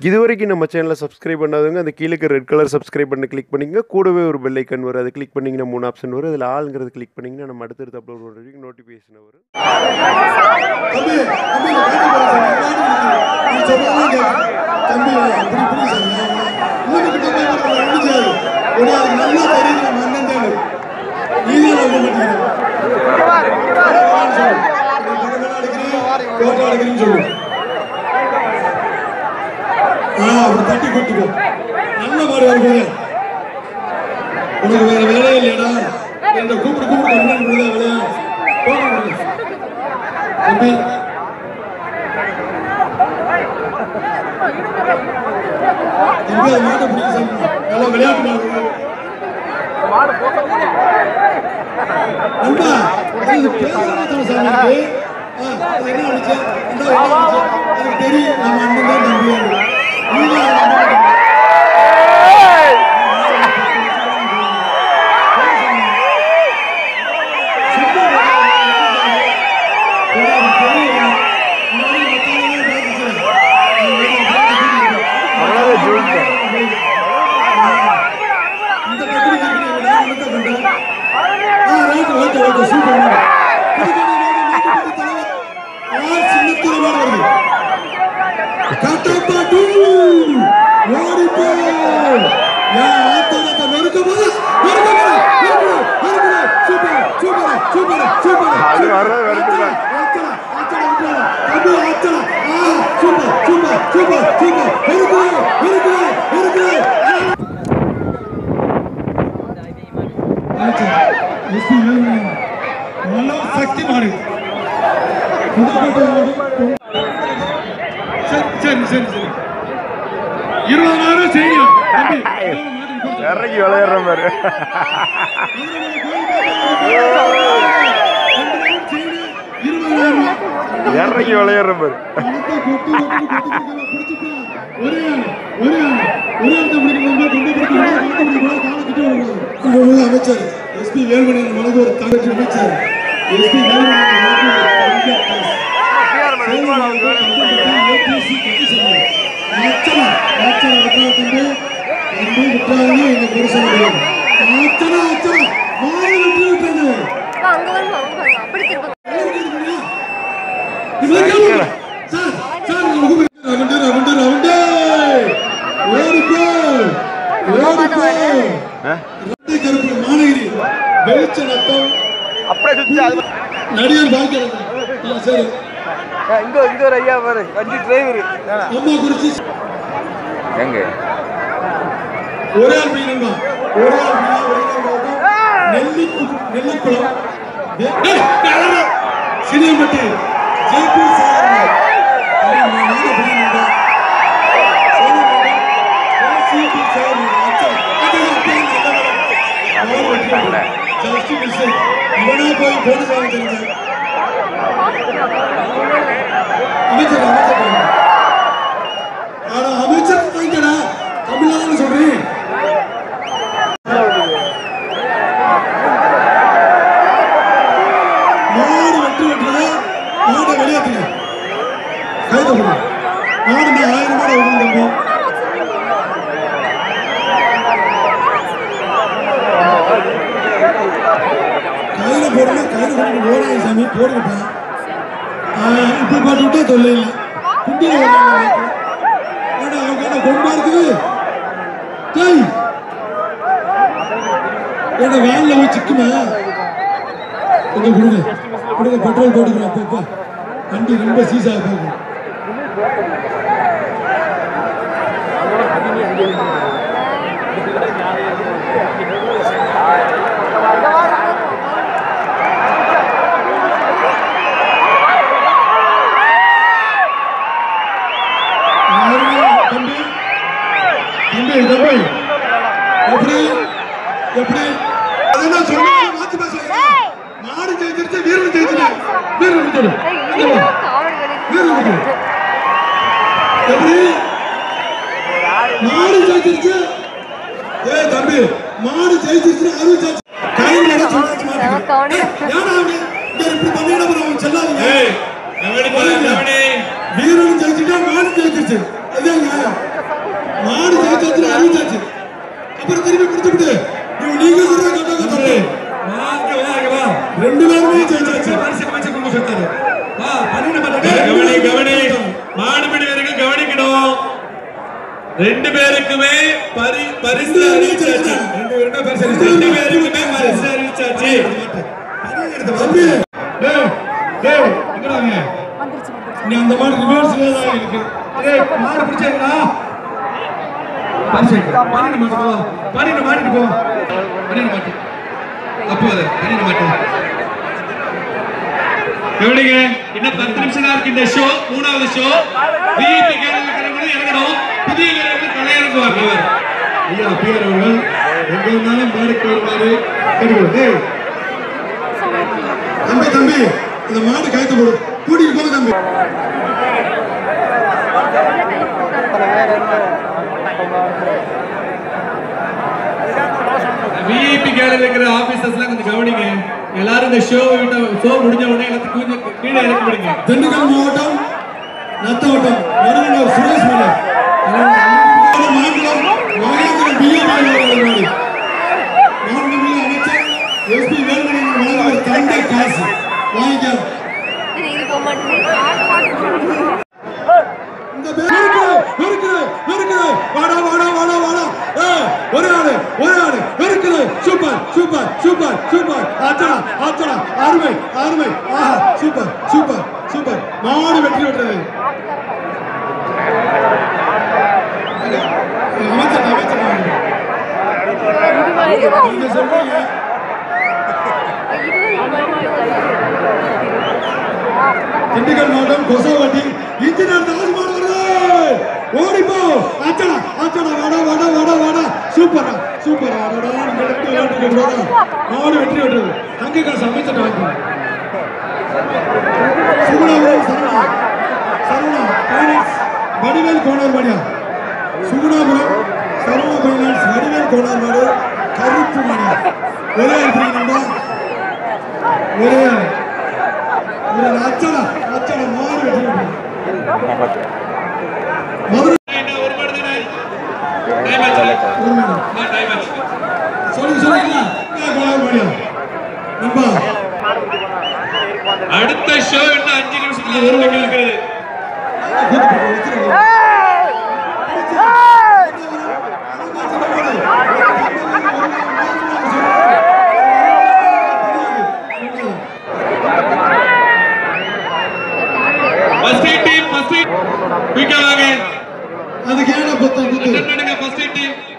இது வரைக்கும் நம்ம சேனலை சப்ஸ்கிரைப் பண்ணாதவங்க அந்த கீழே ரெட் கலர் சப்ஸ்கிரைப் பண்ண கிளிக் பண்ணிங்க கூடவே ஒரு பெல் ஐக்கன் வரும் அதை கிளிக் பண்ணிங்கன்னா மூணு ஆப்ஷன் வரும் அதில் ஆளுங்கிறது கிளிக் பண்ணிங்கன்னா நம்ம அடுத்தடுத்து அப்லோட் பண்ணுற வரைக்கும் நோட்டிஃபிகேஷன் வரும் தம்பி தம்பி இந்த காட்டு போற சார் நீ சொல்றதெல்லாம் கேட்கு தம்பி அப்படி இப்படி சார் இன்னும் கிட்ட போய் ஒரே அதுக்கு நல்லா தெரியுது நம்ம அண்ணன் தான் நீ தான் நம்ப மாட்டேங்கிற போட்டோ எடுக்கிறேன்னு சொல்லு ஆ அப்படி தட்டி கூட்டுக்கோ நல்ல மாடு வரும்போது உனக்கு வேற வேலையே இல்லையாடா இந்த கூப்பிட்டு கூப்பிட்டு கம்ப்ளைண்ட் பண்ணுதா வேலையா போங்க தம்பி தம்பி அது மாட்டை பிடிக்க சாப்பிடணும் நல்லா விளையாட்டு மாடு நண்பா அது பேசுறது சாமி ஆ அது என்ன நினைச்சு இந்த என்ன நினைச்சு எனக்கு தெரியும் நம்ம அண்ணன் தான் தம்பி நீங்க அவ்வளோதான் ஜூன் இந்த பக்கத்து கேக்குறீங்க, நான் என்னத்த பண்றேன்? ஆ, right, right, right, super man. Pudukkottai மாடு, நாட்டுப்பட்டி தலைவர். ஆர் சின்னத்திரை மாடு வருது. கட்டப்பாட்டு, ஓடிப்போ. என் ஆத்தானத்தை நெருக்கம் போது, நெருக்கம் போது, நெருக்கம் போது, நெருக்கம் போது. super, super, super, super, அது super. வர்றது வரைக்கும் தான். ஆத்தா, ஆத்தா, ஆத்தா, தம்பி, ஆத்தா. ஆ, super, super, super, super. இருக்குது, இருக்குது, இருக்குது. ஆச்சா, எஸ்பி வேலுமணி. நல்ல சக்தி மாடு புதுக்கோட்டை மாடு. சரி சரி சரி சரி இருபதாயிரம் செய்யும் தம்பி இதோ மாட்டுக்கு கொடுத்து. இறங்கி விளையாடுற மாதிரி இருபதாயிரம் இறங்கி விளையாடுற மாதிரி பணத்தை கொட்டி கொட்டி கொட்டி பிடிச்சிப்பா ஒரே ஆள் ஒரே ஆள் ஒரே ஆள் கொண்டு பிடிக்கும் அமைச்சர் எஸ்பி வேலுமணி மனது ஒரு தங்கச்சி அமைச்சர் எஸ்பி வேலுமணி மனது ஒரு தங்க பாஸ். Velumani APC commissioner. அச்சனா, அச்சனா, அச்சனா தம்பி. தம்பி விட்டாங்க எங்க புருஷன் கிடையாது. அச்சனா, அச்சனா, மாறி விட்டு விட்டாங்க. அங்க வருங்க அங்க வருங்க அப்படி திரும்ப இவன் கேளு. சார், சார், இங்க கூப்பிடு. Round, round, round. ஓடிப்போ. ஓடிப்போ. இரட்டை கருப்பு மாநகரி வெளிச்ச நத்தம் அப்படியே சுற்றி அது நடிகர் பாக்கியராஜ் ஆ, சரி இங்க இங்க ஒரு ஐயா பாரு வண்டி டிரைவர் அம்மா குறிச்சி எங்க ஒரே ஆள் பையன் நண்பா ஒரே ஆள் பையன் ஒரே ஆள் மாவட்டம் நெல்லி நெல்லிக்குளம் வே- ஏய், யாரு? சினியம்பட்டி ஜெய்பூர் சாகர் நாடு பையன் நண்பா சினியம்பட்டி, JCB சாகர் நாடு. அச்சா, அது அப்படியே நல்ல வேலை. மாடு வெட்டிட்டாங்க. Just miss. இவனா போய் போலீஸ் வாங்க தெரிஞ்ச அமைச்சர் அமைச்சர் பையன். ஆனா அமைச்சர் வாங்கிக்கடா தமிழ்நாடு சொல்றேன் மாடு வெட்டு வெட்டுறது மாட்டை வெளியேற்றுங்க கைத போடுங்க மாடு நான் ஆயிரம் மாடு விடுங்க தம்பி கையில போடணும் கையில போட்டு ஓடாது சாமி போடுங்கப்பா இப்படி போட்டு விட்டா தொல்லை இல்லை குண்டியில் ஓடாது ஏடா அவங்க என்ன கொம்பா இருக்குது டேய் ஏடா வேன்ல போய் சிக்குமா கொஞ்சம் கொடுங்க கொடுங்க பெட்ரோல் போட்டுக்கிறோம் அப்பப்பா வண்டி ரொம்ப சீசா போகும் யாருங்க? தம்பி தம்பி தம்பி எப்படி எப்படி அது என்ன சொல்லுங்க மாத்தி பேசுறீங்க மாடு ஜெயிச்சிருச்சு வீரன் ஜெயிச்சிட்டு வீரன் விட்டுடு காமெடி வீரன் பண்ணி விட்டுடு எப்படி மாடு ஜெயிச்சிருச்சு ஏய் தம்பி மாடு ஜெயிச்சிருச்சு அருள் ஜெயிச்சு கையில் நட சொல்லாச்சு மாட்டேன் காமெடி ஏடா அப்படி இங்க இப்படி பண்ணிட போறோம் செல்லாதீங்க வீரன் ஜெயிச்சுட்டா மாடு ஜெயிச்சிருச்சு அதான் நியாயம் அறிவிச்சாச்சு அறிவிச்சாச்சு அப்புறம் திரும்பி கொடுத்துட்டு நீங்க நீங்க சொல்ற கட்டங்க தப்பு வாங்க வாங்க வா ரெண்டு பேருமே ஜெயிச்சாச்சு பரிசு அமைச்ச கொண்டு சொன்னாரு வா பண்ணிட மாட்டேன் கவனி கவனி மாடுபிடி வீரர்கள் கவனிக்கணும் ரெண்டு பேருக்குமே பரி பரிசு அறிவிச்சாச்சு ரெண்டு பேருமே பரிசு அறிவிச்சாச்சு ரெண்டு பேருக்குமே பரிசு அறிவிச்சாச்சு தம்பி டேய் டேய் எங்கடா நீ நீ அந்த மாதிரி ரிவர்ஸ்ல தான் இருக்கு டேய் மாடு பிடிச்சேங்கடா பரிசு பண்ணிட மாட்டேன் போ பண்ணிட மாட்டிட்டு போ பண்ணிட மாட்டேன் அப்போ அது பண்ணிட மாட்டேன் கவனிங்க இன்னும் பத்து நிமிஷம் தான் இருக்கு இந்த ஷோ மூணாவது ஷோ விஐபி கேரளா இறங்கணும் புதிய வீரர்கள் கலையிறங்குவார் அவர் ஐயா பிஆர் அவர்கள் எங்க இருந்தாலும் மாடுக்கு வருவாரு கேட்டுக்கோ டேய் தம்பி தம்பி இந்த மாடு கயத்து போடு கூட்டிட்டு போங்க தம்பி விஐபி கேரளா இருக்கிற ஆபீசர்ஸ்லாம் கொஞ்சம் கவனிங்க எல்லாரும் இந்த ஷோ விட்ட ஷோ முடிஞ்ச உடனே எல்லாத்துக்கும் கொஞ்சம் கீழே இறக்கி விடுங்க திண்டுக்கல் மாவட்டம் நத்தவட்டம் நடுவர் சுரேஷ் மலர் மாநிலம் மாநிலத்தில் பிஏ மாநில மாண்புமிகு அமைச்சர் எஸ்பி வேலுமணி வழங்குவர் தந்தை காசு வாங்கிக்க இது இது போக மாட்டேங்குது இந்த பேர் இருக்கு இருக்குது இருக்குது வாடா வாடா வாடா வாடா ஏய் ஒரு ஆளு ஒரு ஆளு இருக்குது சூப்பர் சூப்பர் சூப்பர் சூப்பர் ஆச்சடா ஆச்சடா அருமை அருமை ஆஹா சூப்பர் சூப்பர் சூப்பர் மாடு வெற்றி பெற்றது அமைச்சர் அமைச்சர் நீங்க சொல்றீங்க திண்டுக்கல் மாவட்டம் கொசவட்டி இன்ஜினியர் தாஜ்மான் வருது ஓடிப்போ ஆச்சடா ஆச்சடா வாடா வாடா வாடா வாடா சூப்பரா சூப்பரா அடடா நீங்க எடுத்து விளையாட்டு போடா மாடு வெற்றி விட்டுறது தங்க காசு அமைச்சர் வாங்கி சுகுணாபுரம் சரவணா சரவணா ஃபைனான்ஸ் வடிவேல் கோனார் மணியா சுகுணாபுரம் சரவணா ஃபைனான்ஸ் வடிவேல் கோனார் மாடு கருப்பு மணியா ஒரே இருக்கிறீங்க ஒரே ஆள். ஒரு அச்சடா அச்சடா மாறு வெற்றி விட்டுறது. மதுரை என்ன ஒரு மாடு தானே டைம் ஆச்சு ஒரு மேடம் ஆ டைம் ஆச்சு சொல்லி சொல்லுங்க கோனார் மணியா நண்பா அடுத்த ஷோ இன்னும் அஞ்சு நிமிஷத்துல ஒரு மணி இருக்கிறது ஃபர்ஸ்ட் டீம் ஃபர்ஸ்ட் குயிக்கா வாங்க அதுக்கு ஏன்னா புத்தம் புத்து அட்டன் பண்ணுங்க ஃபர்ஸ்ட் டீம்